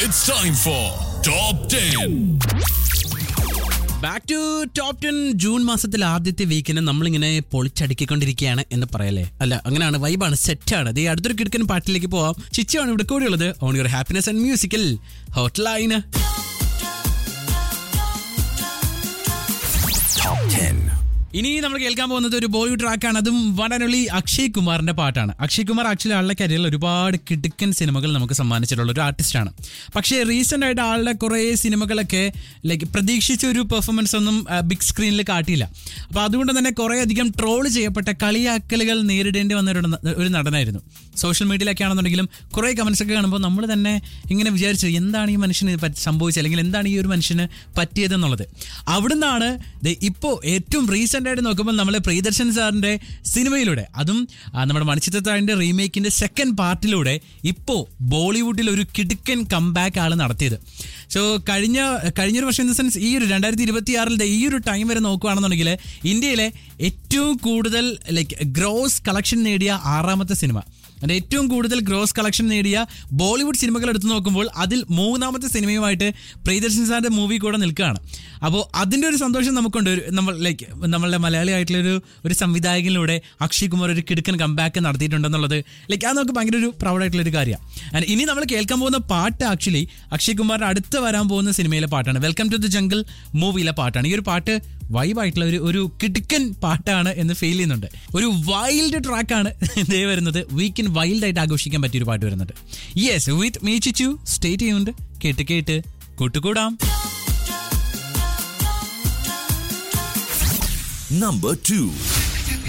It's time for Top 10. Back to top ten June മാസത്തിൽ ആദ്യത്തെ വീക്കിന് നമ്മളിങ്ങനെ പൊളിച്ചടുക്കിക്കൊണ്ടിരിക്കുകയാണ് എന്ന് പറയല്ലേ അല്ല അങ്ങനെയാണ് വൈബാണ് സെറ്റാണ് ഈ അടുത്തൊരു കിടക്കൻ പാട്ടിലേക്ക് പോവാം ചിച്ചയാണ് ഇവിടെ കൂടിയുള്ളത് on your happiness and musical hot ലൈന് Top 10. ഇനി നമ്മൾ കേൾക്കാൻ പോകുന്നത് ഒരു ബോളിവുഡ് ട്രാക്കാണ് അതും വൺ ആൻഡ് ഓൺലി അക്ഷയ് കുമാറിന്റെ പാട്ടാണ് അക്ഷയ് കുമാർ ആക്ച്വലി ആളുടെ കരിയറിൽ ഒരുപാട് കിടുക്കൻ സിനിമകൾ നമുക്ക് സമ്മാനിച്ചിട്ടുള്ള ഒരു ആർട്ടിസ്റ്റാണ് പക്ഷേ റീസെന്റ് ആയിട്ട് ആളുടെ കുറേ സിനിമകളൊക്കെ ലൈക്ക് പ്രതീക്ഷിച്ച ഒരു പെർഫോമൻസ് ഒന്നും ബിഗ് സ്ക്രീനിൽ കാട്ടിയില്ല അപ്പോൾ അതുകൊണ്ട് തന്നെ കുറേ അധികം ട്രോൾ ചെയ്യപ്പെട്ട കളിയാക്കലുകൾ നേരിടേണ്ടി വന്ന ഒരു ന- ഒരു നടനായിരുന്നു സോഷ്യൽ മീഡിയയിലൊക്കെ ആണെന്നുണ്ടെങ്കിലും കുറേ കമന്റ്സ് ഒക്കെ കാണുമ്പോൾ നമ്മൾ തന്നെ ഇങ്ങനെ വിചാരിച്ചു എന്താണ് ഈ മനുഷ്യന് പറ്റി- സംഭവിച്ചത് അല്ലെങ്കിൽ എന്താണ് ഈ ഒരു മനുഷ്യന് പറ്റിയതെന്നുള്ളത് അവിടുന്നാണ് ദേ ഇപ്പോൾ ഏറ്റവും റീസെന്റ് ആയിട്ട് നോക്കുമ്പോൾ നമ്മൾ പ്രിയദർശൻ സാറിന്റെ സിനിമയിലൂടെ അതും ആ, നമ്മുടെ മണിച്ചിത്രത്താഴിന്റെ റീമേക്കിന്റെ സെക്കൻഡ് പാർട്ടിലൂടെ ഇപ്പോൾ ബോളിവുഡിൽ ഒരു കിടുക്കൻ കംബാക്ക് ആൾ നടത്തിയത് സോ കഴിഞ്ഞ കഴിഞ്ഞൊരു വർഷം ഇൻ ദ സെൻസ് ഈ ഒരു രണ്ടായിരത്തി ഇരുപത്തി ആറിലെ ഈ ഒരു ടൈം വരെ നോക്കുകയാണെന്നുണ്ടെങ്കിൽ ഇന്ത്യയിലെ ഏറ്റവും കൂടുതൽ ലൈക്ക് ഗ്രോസ് കളക്ഷൻ നേടിയ ആറാമത്തെ സിനിമ അതിന്റെ ഏറ്റവും കൂടുതൽ ഗ്രോസ് കളക്ഷൻ നേടിയ ബോളിവുഡ് സിനിമകൾ എടുത്തു നോക്കുമ്പോൾ അതിൽ മൂന്നാമത്തെ സിനിമയുമായിട്ട് പ്രിയദർശൻ സാറിന്റെ മൂവി കൂടെ നിൽക്കുകയാണ് അപ്പോൾ അതിന്റെ ഒരു സന്തോഷം നമുക്കുണ്ട് ഒരു നമ്മൾ ലൈക്ക് നമ്മളുടെ മലയാളി ആയിട്ടുള്ള ഒരു ഒരു സംവിധായകനിലൂടെ അക്ഷയ് കുമാർ ഒരു കിടുക്കൻ കംബാക്ക് നടത്തിയിട്ടുണ്ടെന്നുള്ളത് ലൈക്ക് അത് നമുക്ക് ഭയങ്കര ഒരു പ്രൗഡ് ആയിട്ടുള്ള ഒരു കാര്യമാണ് ആൻഡ് ഇനി നമ്മൾ കേൾക്കാൻ പോകുന്ന പാട്ട് ആക്ച്വലി അക്ഷയ് കുമാറിന്റെ അടുത്ത് വരാൻ പോകുന്ന സിനിമയിലെ പാട്ടാണ് വെൽക്കം ടു ദി ജംഗിൾ മൂവിയിലെ പാട്ടാണ് ഈ ഒരു പാട്ട് വൈബായിട്ടുള്ള ഒരു ഒരു കിടുക്കൻ പാട്ടാണ് എന്ന് ഫീൽ ചെയ്യുന്നുണ്ട് ഒരു വൈൽഡ് ട്രാക്കാണ് ഇതേ വരുന്നത് വീക്കിൻ വൈൽഡ് ആയിട്ട് ആഘോഷിക്കാൻ പറ്റിയ ഒരു പാട്ട് വരുന്നുണ്ട് yes with me Chichu state ചെയ്യുന്നുണ്ട് കേട്ട് കേട്ട് കൂട്ടുകൂടാം Number 2.